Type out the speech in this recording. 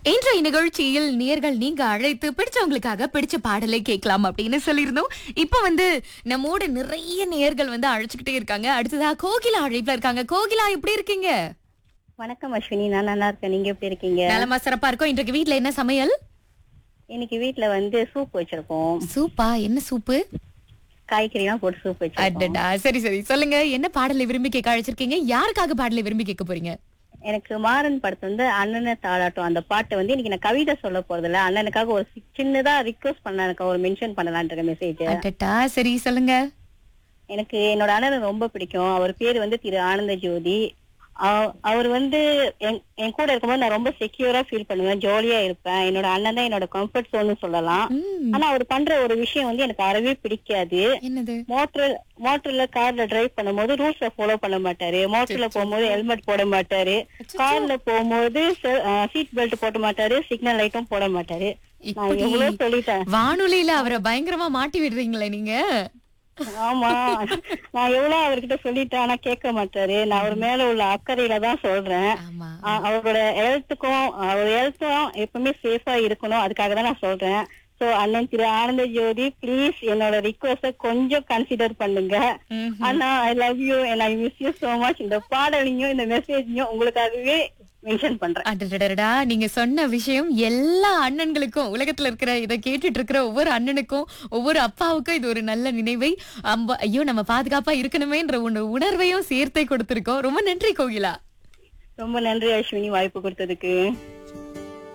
இன்றைய நிகழ்ச்சியில் நேர்கள் நீங்க அழைத்து பிடிச்சவங்களுக்காக பிடிச்ச பாடலை கேட்கலாம் அப்படின்னு சொல்லியிருந்தோம் இப்ப வந்து நம்மோட நிறைய நேர்கள் வந்து அழைச்சுக்கிட்டே இருக்காங்க அடுத்ததா கோகிலா அழைப்புல இருக்காங்க கோகிலா எப்படி இருக்கீங்க வணக்கம் அஸ்வினி நான் நல்லா இருக்கேன் நீங்க எப்படி இருக்கீங்க நலமா சிறப்பா இருக்கும் இன்றைக்கு வீட்ல என்ன சமையல் இன்னைக்கு வீட்ல வந்து சூப் வச்சிருக்கோம் சூப்பா என்ன சூப்பு காய்கறி எல்லாம் போட்டு சூப் வச்சிருக்கோம் அடடா சரி சரி சொல்லுங்க என்ன பாடலை விரும்பி கேட்க அழைச்சிருக்கீங்க யாருக்காக பாடலை விரும்பி கேட்க போறீங்க எனக்கு மாறன் படத்துல வந்து அண்ணனை தாளாட்டும் அந்த பாட்டை வந்து இன்னைக்கு நான் கவிதை சொல்ல போறது இல்ல அண்ணனுக்காக ஒரு சி- சின்னதா ரிக்வஸ்ட் பண்ண எனக்கு ஒரு மென்ஷன் பண்ணலான் இருக்க மெசேஜ் அடடா சரி சொல்லுங்க எனக்கு என்னோட அண்ணனை ரொம்ப பிடிக்கும் அவர் பேரு வந்து திரு ஆனந்த ஜோதி அவ- அவர் வந்து என் என் கூட இருக்கும்போது நான் ரொம்ப செக்யூரா ஃபீல் பண்ணுவேன் ஜாலியா இருப்பேன் என்னோட அண்ணன் தான் என்னோட கம்ஃபர்ட் ஜோன்னு சொல்லலாம் ம், ஆனா அவர் பண்ற ஒரு விஷயம் வந்து எனக்கு அறவே பிடிக்காது என்னது மோட்டர் மோட்டர்ல கார்ல டிரைவ் பண்ணும்போது ரூல்ஸ ஃபாலோ பண்ண மாட்டாரு மோட்டர்ல போகும்போது ஹெல்மெட் போட மாட்டாரு கார்ல போகும்போது சீட் பெல்ட் போட மாட்டாரு சிக்னல் லைட்டும் போட மாட்டாரு நான் இப்படி எவ்வளவு சொல்லிட்டேன் வானொலியில அவரை பயங்கரமா மாட்டி விடுறீங்களே நீங்க ஆமா நான் எவ்வளவு அவர்கிட்ட சொல்லிட்டேன் ஆனா கேட்க மாட்டாரு நான் அவர் மேல உள்ள அக்கறையில தான் சொல்றேன் ஆமா ஆ, அவரோட ஹெல்த்துக்கும் அவர் ஹெல்த்தும் எப்பவுமே சேஃபா இருக்கணும் அதுக்காக தான் நான் சொல்றேன் சோ அண்ணன் திரு ஆனந்த ஜோதி ப்ளீஸ் என்னோட ரிக்வஸ்ட கொஞ்சம் கன்சிடர் பண்ணுங்க ம்ஹும். அண்ணா I love you and I miss you so much இந்த பாடலையும் இந்த மெசேஜையும் உங்களுக்காகவே மென்ஷன் பண்றேன் அடடடடா நீங்க சொன்ன விஷயம் எல்லா அண்ணன்களுக்கும் உலகத்துல இருக்கிற இதை கேட்டுட்டு இருக்கிற ஒவ்வொரு அண்ணனுக்கும் ஒவ்வொரு அப்பாவுக்கும் இது ஒரு நல்ல நினைவை அம்ப ஐயோ நம்ம பாதுகாப்பா இருக்கணுமேன்ற ஒண்ணு உணர்வையும் சேர்த்தே கொடுத்திருக்கோம் ரொம்ப நன்றி கோகிலா ரொம்ப நன்றி அஸ்வினி வாய்ப்பு கொடுத்ததுக்கு